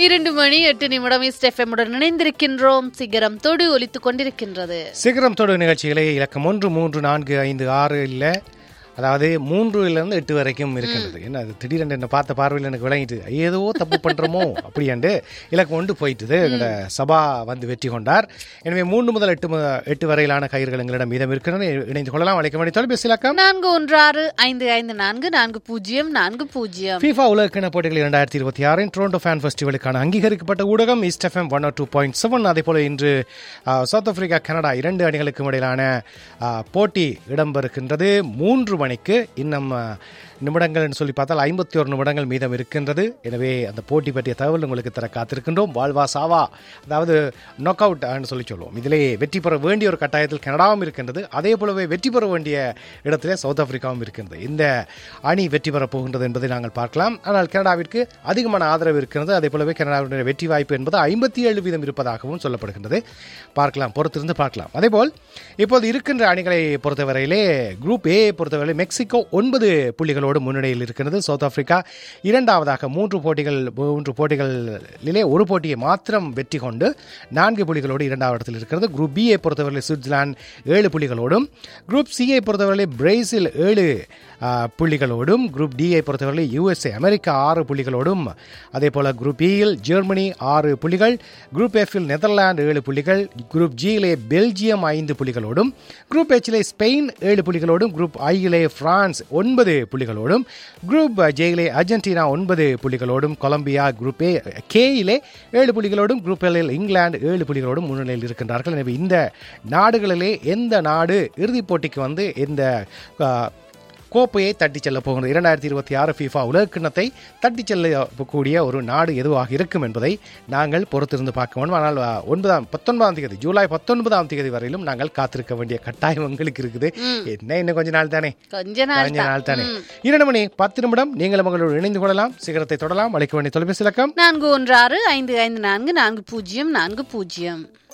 இரண்டு மணி எட்டு நிமிடம் ஸ்டெஃபமுடன் இணைந்திருக்கின்றோம் சிகரம் தொடு ஒலித்துக் கொண்டிருக்கின்றது சிகரம் தொடு நிகழ்ச்சிகளை இலக்கம் ஒன்று மூன்று நான்கு ஐந்து ஆறு இல்லை அதாவது மூன்றுலேருந்து எட்டு வரைக்கும் இருக்கின்றது என்ன அது திடீரென்று என்ன பார்த்த பார்வையில் எனக்கு விளங்கிட்டு ஏதோ தப்பு பண்ணுறோமோ அப்படியாண்டு இலக்கம் ஒன்று போயிட்டுது எங்களோட சபா வந்து வெற்றி கொண்டார் எனவே மூன்று முதல் எட்டு மு- எட்டு வரையிலான கயிறுகள் எங்களிடம் மீதம் இருக்கின்றன இணைந்து கொள்ளலாம் அழைக்க வேண்டிய தொலைபேசி இலக்கம் நான்கு ஒன்று ஆறு ஐந்து ஐந்து நான்கு நான்கு பூஜ்ஜியம் நான்கு பூஜ்ஜியம் ஃபீஃபா உலகக்கிண போட்டிகள் இரண்டாயிரத்தி இருபத்தி ஆறின் டொரண்டோ ஃபேன் ஃபெஸ்டிவலுக்கான அங்கீகரிக்கப்பட்ட ஊடகம் east FM one two point seven அதே போல இன்று ஆ, சவுத் ஆப்பிரிக்கா கனடா இரண்டு அணிகளுக்கும் இடையிலான ஆ, போட்டி இடம்பெறுகின்றது மூன்று மணிக்கு இன்னும் ஆ, நிமிடங்கள்னு சொல்லி பார்த்தால் ஐம்பத்தி ஒரு நிமிடங்கள் மீதம் இருக்கின்றது எனவே அந்த போட்டி பற்றிய தகவல் உங்களுக்கு தர காத்திருக்கின்றோம் வாழ்வா சாவா அதாவது நாக் அவுட் சொல்லி சொல்லுவோம் இதிலே வெற்றி பெற வேண்டிய ஒரு கட்டாயத்தில் கனடாவும் இருக்கின்றது அதே போலவே வெற்றி பெற வேண்டிய இடத்திலே சவுத் ஆப்பிரிக்காவும் இருக்கின்றது இந்த அணி வெற்றி பெறப் போகின்றது என்பதை நாங்கள் பார்க்கலாம் ஆனால் கனடாவிற்கு அதிகமான ஆதரவு இருக்கிறது அதே போலவே கனடாவுடைய வெற்றி வாய்ப்பு என்பது ஐம்பத்தி ஏழு வீதம் இருப்பதாகவும் சொல்லப்படுகின்றது பார்க்கலாம் பொறுத்திருந்து பார்க்கலாம் அதேபோல் இப்போது இருக்கின்ற அணிகளை பொறுத்தவரையிலே குரூப் ஏ பொறுத்தவரை மெக்சிகோ ஒன்பது புள்ளிகளோடு முன்னணியில் இருக்கிறது சவுத் ஆப்பிரிக்கா இரண்டாவதாக மூன்று போட்டிகள் மூன்று போட்டிகளிலே ஒரு போட்டியை மாத்திரம் வெற்றி கொண்டு நான்கு புள்ளிகளோடு இரண்டாவது இடத்தில் இருக்கிறது குரூப் பியை பொறுத்தவரை சுவிட்சர்லாந்து ஏழு புள்ளிகளோடும் குரூப் சியை பொறுத்தவரை பிரேசில் ஏழு ஆ, புள்ளிகளோடும் குரூப் டியை பொறுத்தவரை யுஎஸ்ஏ அமெரிக்கா ஆறு புள்ளிகளோடும் அதே போல குரூப் இயில் ஜெர்மனி ஆறு புள்ளிகள் குரூப் எஃப்பில் நெதர்லாந்து ஏழு புள்ளிகள் குரூப் ஜியிலே பெல்ஜியம் ஐந்து புள்ளிகளோடும் குரூப் எச்சிலே ஸ்பெயின் ஏழு புள்ளிகளோடும் குரூப் ஐயிலே பிரான்ஸ் ஒன்பது புள்ளிகளோடும் குரூப் ஜேயிலே அர்ஜென்டினா ஒன்பது புள்ளிகளோடும் கொலம்பியா குரூப் ஏ கேயிலே ஏழு புள்ளிகளோடும் குரூப் எல்லில் இங்கிலாந்து ஏழு புள்ளிகளோடும் முன்னிலையில் இருக்கின்றார்கள் எனவே இந்த நாடுகளிலே எந்த நாடு இறுதிப் போட்டிக்கு வந்து இந்த ஆ, கோப்பையை தட்டிச் செல்ல போகிறது இரண்டாயிரத்தி இருபத்தி ஆறு ஃபீஃபா உலகக்கிண்ணத்தை தட்டிச் செல்லக்கூடிய ஒரு நாடு எதுவாக இருக்கும் என்பதை நாங்கள் பொறுத்திருந்து பார்க்க வேண்டும் ஆனால் ஆ, ஒன்பதாம் பத்தொன்பதாம் தேதி ஜூலை பத்தொன்பதாம் தேதி வரையிலும் நாங்கள் காத்திருக்க வேண்டிய கட்டாயம் எங்களுக்கு இருக்குது என்ன இன்னும் கொஞ்ச நாள் தானே கொஞ்ச நாள் கொஞ்ச நாள் தானே இரண்டு மணி பத்து நிமிடம் நீங்கள் உங்களோடு இணைந்து கொள்ளலாம் சிகரத்தை தொடலாம் அழைக்க வேண்டிய தொலைபேசி இலக்கம் நான்கு ஒன்று ஆறு ஐந்து ஐந்து நான்கு நான்கு பூஜ்ஜியம் நான்கு பூஜ்ஜியம்